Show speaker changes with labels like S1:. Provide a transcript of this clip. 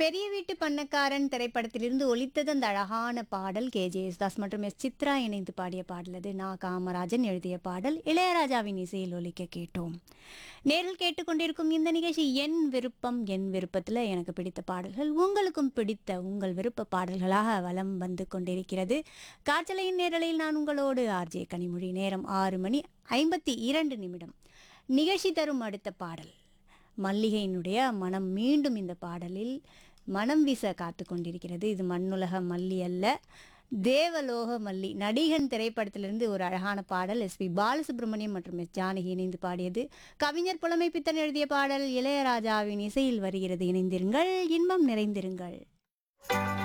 S1: பெரிய வீட்டு பண்ணக்காரன் திரைப்படத்திலிருந்து ஒலித்தது அந்த அழகான பாடல் கே ஜே யேசுதாஸ் மற்றும் எஸ் சித்ரா இணைந்து பாடிய பாடல் அது நா காமராஜன் எழுதிய பாடல் இளையராஜாவின் இசையில் ஒலிக்க கேட்டோம் நேரில் கேட்டுக்கொண்டிருக்கும் இந்த நிகழ்ச்சி என் விருப்பம் என் விருப்பத்தில் எனக்கு பிடித்த பாடல்கள் உங்களுக்கும் பிடித்த உங்கள் விருப்ப பாடல்களாக வலம் வந்து கொண்டிருக்கிறது காற்றலையின் நேரலையில் நான் உங்களோடு ஆர்ஜே கனிமொழி நேரம் ஆறு மணி ஐம்பத்தி இரண்டு நிமிடம் நிகழ்ச்சி தரும் அடுத்த பாடல் மல்லிகையினுடைய மனம் மீண்டும் இந்த பாடலில் மனம் வீச காத்து கொண்டிருக்கிறது இது மண்ணுலக மல்லி அல்ல தேவலோக மல்லி நடிகன் திரைப்படத்திலிருந்து ஒரு அழகான பாடல் எஸ் பி பாலசுப்ரமணியம் மற்றும் எஸ் ஜானகி இணைந்து பாடியது கவிஞர் புலமை பித்தன் எழுதிய பாடல் இளையராஜாவின் இசையில் வருகிறது இணைந்திருங்கள் இன்பம் நிறைந்திருங்கள்